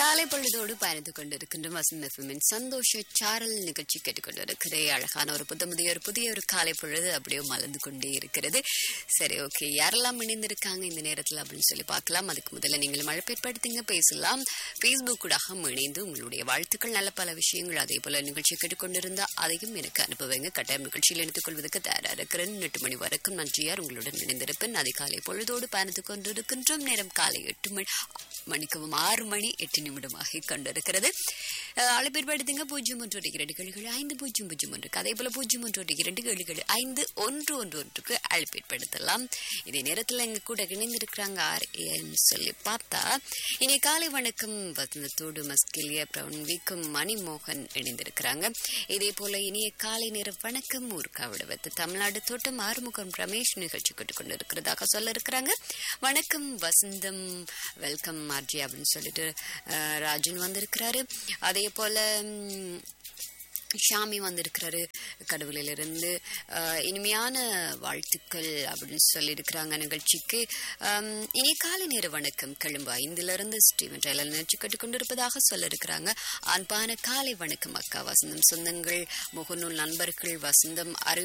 காலை பொழுதோடு பயணித்து கொண்டிருக்கின்ற வசந்த் எஃப்எம்மின் சந்தோஷ சாரல் நிகழ்ச்சி கேட்டுக்கொண்டிருக்கிறே அழகான ஒரு புத்த முதிய ஒரு புதிய ஒரு காலை பொழுது அப்படியே மலர்ந்து கொண்டே இருக்கிறது சரி ஓகே யாரெல்லாம் இணைந்திருக்காங்க இந்த நேரத்தில் அப்படின்னு சொல்லி பார்க்கலாம் அதுக்கு முதல்ல நீங்கள் மழைப்பேற்படுத்திங்க பேசலாம் ஃபேஸ்புக் கூடாக இணைந்து உங்களுடைய வாழ்த்துக்கள் நல்ல பல விஷயங்கள் அதே போல நிகழ்ச்சி கேட்டுக்கொண்டிருந்தா அதையும் எனக்கு அனுப்புவீங்க கட்டாயம் நிகழ்ச்சியில் எடுத்துக் கொள்வதற்கு தயாராக இருக்கிறேன் எட்டு மணி வரைக்கும் நன்றியார் உங்களுடன் இணைந்திருப்பேன் அதிகாலை பொழுதோடு பயணித்துக் கொண்டிருக்கின்றோம் நேரம் காலை எட்டு மணி மணிக்கவும் ஆறு மணி எட்டு நிமிடமாக கொண்டிருக்கிறது அழைப்பேற்படுத்துங்க பூஜ்ஜியம் ஒன்று ஒன்று இரண்டு கேள்விகள் ஐந்து பூஜ்ஜியம் பூஜ்ஜியம் ஒன்றுக்கு அதே போல பூஜ்ஜியம் ஒன்று ஒன்று இரண்டு கேள்விகள் ஐந்து ஒன்று ஒன்று ஒன்றுக்கு அழைப்பேற்படுத்தலாம் இதே நேரத்தில் எங்க கூட இணைந்திருக்கிறாங்க ஆர் ஏன்னு சொல்லி பார்த்தா இனி காலை வணக்கம் வசந்தத்தோடு மஸ்கிலிய பிரவன்விக்கும் மணிமோகன் இணைந்திருக்கிறாங்க இதே போல இனிய காலை நேர வணக்கம் ஊர்காவிட வைத்து தமிழ்நாடு தோட்டம் ஆறுமுகம் ரமேஷ் நிகழ்ச்சி கொண்டிருக்கிறதாக சொல்ல இருக்கிறாங்க வணக்கம் வசந்தம் வெல்கம் மார்ஜி அப்படின்னு சொல்லிட்டு அஹ், ராஜன் வந்திருக்கிறாரு அதே போல ம், ஷாமி வந்திருக்கிறாரு கடவுளிலிருந்து அஹ், இனிமையான வாழ்த்துக்கள் அப்படின்னு சொல்லியிருக்கிறாங்க நிகழ்ச்சிக்கு அம், இனி காலை நேர வணக்கம் கிளம்பு ஐந்திலிருந்து ஸ்டீவன் டெய்லர் நிகழ்ச்சி கேட்டுக்கொண்டிருப்பதாக சொல்ல இருக்கிறாங்க அன்பான காலை வணக்கம் அக்கா வசந்தம் சொந்தங்கள் முகநூல் நண்பர்கள் வசந்தம் அறிவு